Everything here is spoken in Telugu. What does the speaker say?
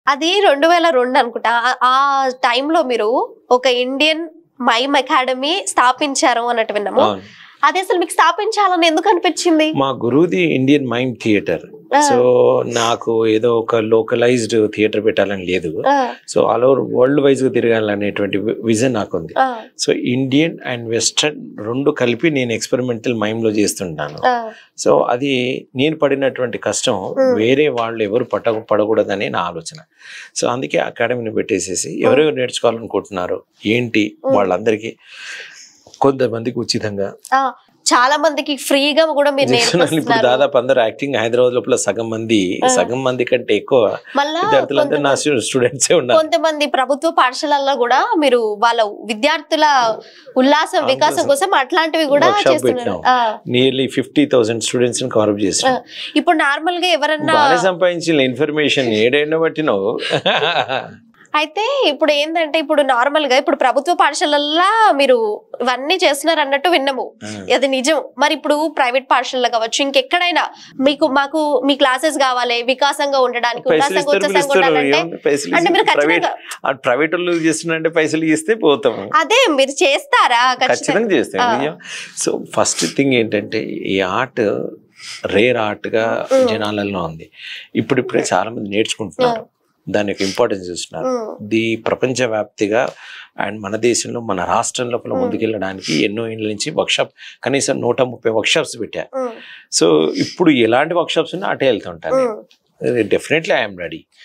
అది రెండు వేల రెండు అనుకుంటా ఆ- ఆ టైంలో మీరు ఒక ఇండియన్ మైమ్ అకాడమీ స్థాపించారు అన్నట్టు విన్నాము అవును. అది అసలు మీకు స్థాపించాలని ఎందుకు అనిపించింది మా గురువుది ఇండియన్ మైమ్ థియేటర్ ఆ, సో నాకు ఏదో ఒక లోకలైజ్డ్ థియేటర్ పెట్టాలని లేదు ఆ, so all over world wise గా తిరగాలనేటువంటి విజన్ నాకు ఉంది ఆ, సో ఇండియన్ అండ్ వెస్టర్న్ రెండు కలిపి నేను ఎక్స్పెరిమెంటల్ మైమ్ లో చేస్తుంటాను ఆ, సో అది నేను పడినటువంటి కష్టం Mm. వేరే వాళ్ళు ఎవరు పట్ట పడకూడదని నా ఆలోచన సో అందుకే అకాడమీని పెట్టేసేసి ఎవరెవరు నేర్చుకోవాలనుకుంటున్నారు ఏంటి Mm. వాళ్ళందరికీ కొంతమందికి ఉచితంగా ఆ, చాలా మందికి ఫ్రీగా కూడా మీరు చేస్తున్నాను. ఇప్పుడు నేర్పిస్తున్నారు దాదాపు అందరు యాక్టింగ్ హైదరాబాద్ లోపల సగం మంది ఆ. సగం మంది కంటే ఎక్కువ మళ్ళా విద్యార్థులందరూ నా కొంతమంది- స్టూడెంట్సే ఉన్నారు కొంతమంది ప్రభుత్వ పాఠశాలల్లో కూడా మీరు వాళ్ళ విద్యార్థుల ఉల్లాసం వికాసం కోసం అట్లాంటివి కూడా Workshop చేస్తున్నారు పెట్టాం. ఆ, నియర్లీ ఫిఫ్టీ థౌసండ్ స్టూడెంట్స్ ని కవర్ చేసాం ఇప్పుడు నార్మల్ గా ఎవరన్నా బాగానే సంపాదించిన ఇన్ఫర్మేషన్ ఏడైనా పట్టినావు అయితే ఇప్పుడు ఏంటంటే ఇప్పుడు నార్మల్ గా ఇప్పుడు ప్రభుత్వ పాఠశాలల్లో మీరు ఇవన్నీ చేస్తున్నారు అన్నట్టు విన్నాము అది నిజం మరి ఇప్పుడు ప్రైవేట్ పాఠశాలలో కావచ్చు ఇంకెక్కడైనా మీకు మాకు మీ క్లాసెస్ కావాలి వికాసంగా ఉండడానికి పైసలు ఉల్లాసంగా ఇస్తారు ఉత్సాహంగా పిలుస్తారు ఉండాలంటే ఏముంది? పైసలు అంటే మీరు ప్రైవేట్ ఖచ్చితంగా ప్రైవేట్ వాళ్ళు చేస్తున్నారంటే పైసలు ఇస్తే పోతాము అదే మీరు చేస్తారా ఖచ్చితంగా ఖచ్చితంగా చేస్తాం ఆ. నిజం. సో ఫస్ట్ థింగ్ ఏంటంటే ఈ ఆర్ట్ రేర్ ఆర్ట్ గా Mm. జనాలలో ఉంది ఇప్పుడిప్పుడే చాలా మంది నేర్చుకుంటున్నారు దాని యొక్క ఇంపార్టెన్స్ చూస్తున్నారు ఉమ్, ఇది ప్రపంచవ్యాప్తిగా అండ్ మన దేశంలో మన రాష్ట్రం లోపల Mm. ముందుకెళ్ళడానికి ఎన్నో ఏళ్ళ నుంచి వర్క్షాప్ కనీసం నూట ముప్పై వర్క్షాప్స్ పెట్టా ఉమ్, సో ఇప్పుడు ఎలాంటి వర్క్షాప్స్ ఉన్నా అటే వెళ్తుంటాను ఉమ్. Definitely I'm ready